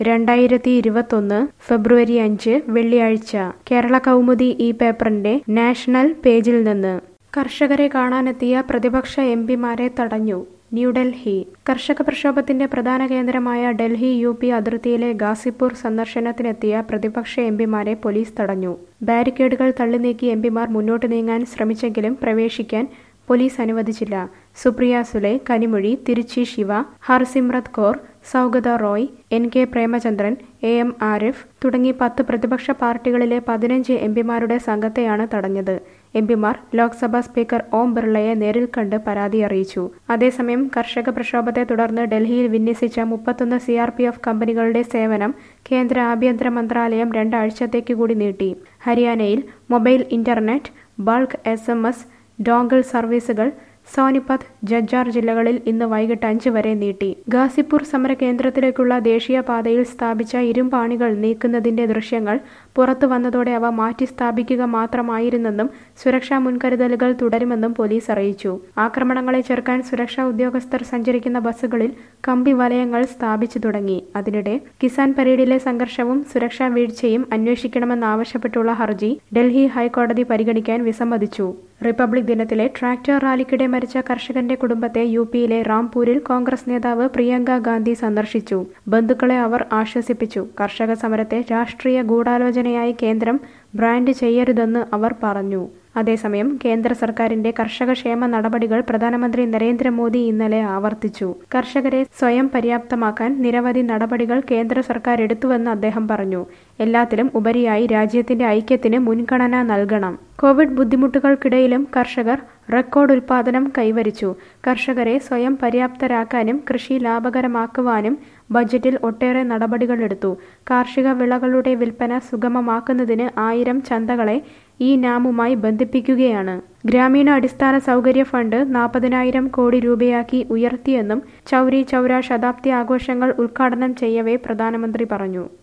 രണ്ടായിരത്തി ഇരുപത്തൊന്ന് ഫെബ്രുവരി അഞ്ച് വെള്ളിയാഴ്ച കേരള കൗമുദി ഈ പേപ്പറിന്റെ നാഷണൽ പേജിൽ നിന്ന് കർഷകരെ കാണാനെത്തിയ പ്രതിപക്ഷ എംപിമാരെ തടഞ്ഞു ന്യൂഡൽഹി കർഷക പ്രക്ഷോഭത്തിന്റെ പ്രധാന കേന്ദ്രമായ ഡൽഹി യു പി അതിർത്തിയിലെ ഗാസിപ്പൂർ സന്ദർശനത്തിനെത്തിയ പ്രതിപക്ഷ എംപിമാരെ പോലീസ് തടഞ്ഞു ബാരിക്കേഡുകൾ തള്ളിനീക്കി എംപിമാർ മുന്നോട്ട് നീങ്ങാൻ ശ്രമിച്ചെങ്കിലും പ്രവേശിക്കാൻ പോലീസ് അനുവദിച്ചില്ല Supriya Sule Kanimozhi Tiruchi Siva Harsimrat Kaur Saugata Roy N K Premachandran A M Arif തുടങ്ങി പത്ത് പ്രതിപക്ഷ പാർട്ടികളിലെ പതിനഞ്ച് എംപിമാരുടെ സംഘത്തെയാണ് തടഞ്ഞത് എംപിമാർ ലോക്സഭാ സ്പീക്കർ ഓം ബിർളയെ നേരിൽ കണ്ട് പരാതി അറിയിച്ചു അതേസമയം കർഷക പ്രക്ഷോഭത്തെ തുടർന്ന് ഡൽഹിയിൽ വിന്യസിച്ച മുപ്പത്തൊന്ന് സി ആർ പി എഫ് കമ്പനികളുടെ സേവനം കേന്ദ്ര ആഭ്യന്തര മന്ത്രാലയം രണ്ടാഴ്ചത്തേക്ക് കൂടി നീട്ടി ഹരിയാനയിൽ mobile internet bulk S M S dongle സർവീസുകൾ സോനിപത് ജജ്ജാർ ജില്ലകളിൽ ഇന്ന് വൈകിട്ട് അഞ്ച് വരെ നീട്ടി ഗാസിപ്പൂർ സമര കേന്ദ്രത്തിലേക്കുള്ള ദേശീയപാതയിൽ സ്ഥാപിച്ച ഇരുമ്പാണികൾ നീക്കുന്നതിന്റെ ദൃശ്യങ്ങൾ പുറത്തു വന്നതോടെ അവ മാറ്റി സ്ഥാപിക്കുക മാത്രമായിരുന്നെന്നും സുരക്ഷാ മുൻകരുതലുകൾ തുടരുമെന്നും പോലീസ് അറിയിച്ചു ആക്രമണങ്ങളെ ചെറുക്കാൻ സുരക്ഷാ ഉദ്യോഗസ്ഥർ സഞ്ചരിക്കുന്ന ബസ്സുകളിൽ കമ്പി വലയങ്ങൾ സ്ഥാപിച്ചു തുടങ്ങി അതിനിടെ കിസാൻ പരേഡിലെ സംഘർഷവും സുരക്ഷാ വീഴ്ചയും അന്വേഷിക്കണമെന്നാവശ്യപ്പെട്ടുള്ള ഹർജി ഡൽഹി ഹൈക്കോടതി പരിഗണിക്കാൻ വിസമ്മതിച്ചു റിപ്പബ്ലിക് ദിനത്തിലെ ട്രാക്ടർ റാലിക്കിടെ മരിച്ച കർഷകന്റെ കുടുംബത്തെ യു പിയിലെ റാംപൂരിൽ കോൺഗ്രസ് നേതാവ് പ്രിയങ്ക ഗാന്ധി സന്ദർശിച്ചു ബന്ധുക്കളെ അവർ ആശ്വസിപ്പിച്ചു കർഷക സമരത്തെ രാഷ്ട്രീയ ഗൂഢാലോചനയായി കേന്ദ്രം ബ്രാൻഡ് ചെയ്യരുതെന്ന് അവർ പറഞ്ഞു അതേസമയം കേന്ദ്ര സർക്കാരിന്റെ കർഷകക്ഷേമ നടപടികൾ പ്രധാനമന്ത്രി നരേന്ദ്രമോദി ഇന്നലെ ആവർത്തിച്ചു കർഷകരെ സ്വയം പര്യാപ്തമാക്കാൻ നിരവധി നടപടികൾ കേന്ദ്ര സർക്കാർ എടുത്തുവെന്ന് അദ്ദേഹം പറഞ്ഞു എല്ലാത്തിലും ഉപരിയായി രാജ്യത്തിന്റെ ഐക്യത്തിന് മുൻഗണന നൽകണം കോവിഡ് ബുദ്ധിമുട്ടുകൾക്കിടയിലും കർഷകർ റെക്കോർഡ് ഉൽപാദനം കൈവരിച്ചു കർഷകരെ സ്വയം പര്യാപ്തരാക്കാനും കൃഷി ലാഭകരമാക്കുവാനും ബജറ്റിൽ ഒട്ടേറെ നടപടികളെടുത്തു കാർഷിക വിളകളുടെ വിൽപ്പന സുഗമമാക്കുന്നതിന് ആയിരം ചന്തകളെ ഈ നാമുമായി ബന്ധിപ്പിക്കുകയാണ് ഗ്രാമീണ അടിസ്ഥാന സൗകര്യ ഫണ്ട് നാൽപ്പതിനായിരം കോടി രൂപയാക്കി ഉയർത്തിയെന്നും ചൗരി ചൗര ശതാബ്ദി ആഘോഷങ്ങൾ ഉദ്ഘാടനം ചെയ്യവേ പ്രധാനമന്ത്രി പറഞ്ഞു